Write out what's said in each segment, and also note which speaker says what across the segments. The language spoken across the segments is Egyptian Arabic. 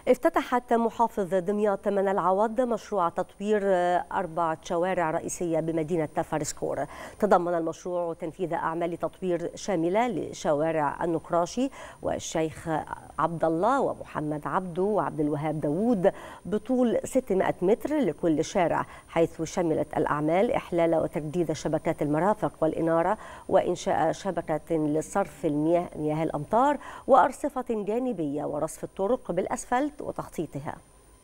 Speaker 1: افتتحت محافظ دمياط من العوض مشروع تطوير أربع شوارع رئيسية بمدينة فرسكور تضمن المشروع تنفيذ أعمال تطوير شاملة لشوارع النقراشي والشيخ عبد الله ومحمد عبده وعبد الوهاب داوود بطول 600 متر لكل شارع حيث شملت الأعمال إحلال وتجديد شبكات المرافق والإنارة وإنشاء شبكة لصرف المياه مياه الأمطار وأرصفة جانبية ورصف الطرق بالأسفلت وتخطيطها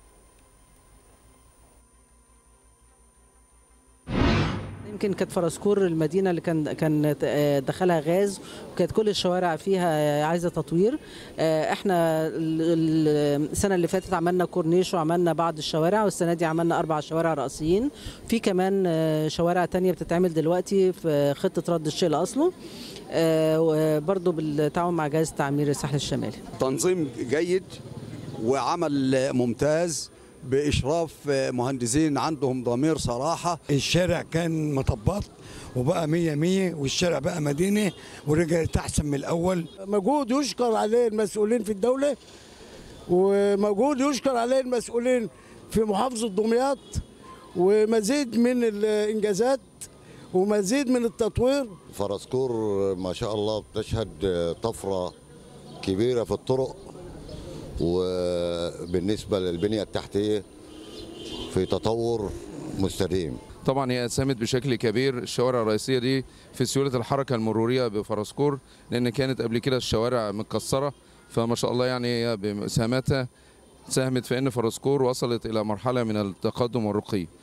Speaker 2: يمكن كانت فرسكور المدينه اللي كان كان دخلها غاز وكانت كل الشوارع فيها عايزه تطوير احنا السنه اللي فاتت عملنا كورنيش وعملنا بعض الشوارع والسنه دي عملنا اربع شوارع رئيسيين في كمان شوارع تانية بتتعمل دلوقتي في خطه رد الشيء لاصله وبرضه بالتعاون مع جهاز تعمير الساحل الشمالي
Speaker 3: تنظيم جيد وعمل ممتاز باشراف مهندسين عندهم ضمير صراحه
Speaker 4: الشارع كان مطبات وبقى مية مية والشارع بقى مدينه ورجعت احسن من الاول
Speaker 5: مجهود يشكر عليه المسؤولين في الدوله ومجهود يشكر عليه المسؤولين في محافظه دمياط ومزيد من الانجازات ومزيد من التطوير
Speaker 6: فرسكور ما شاء الله بتشهد طفره كبيره في الطرق وبالنسبة للبنية التحتية في تطور مستديم
Speaker 7: طبعا هي اسهمت بشكل كبير الشوارع الرئيسيه دي في سيوله الحركه المروريه بفرسكور لان كانت قبل كده الشوارع متكسره فما شاء الله يعني هي باسهاماتها ساهمت في ان فرسكور وصلت الى مرحله من التقدم والرقي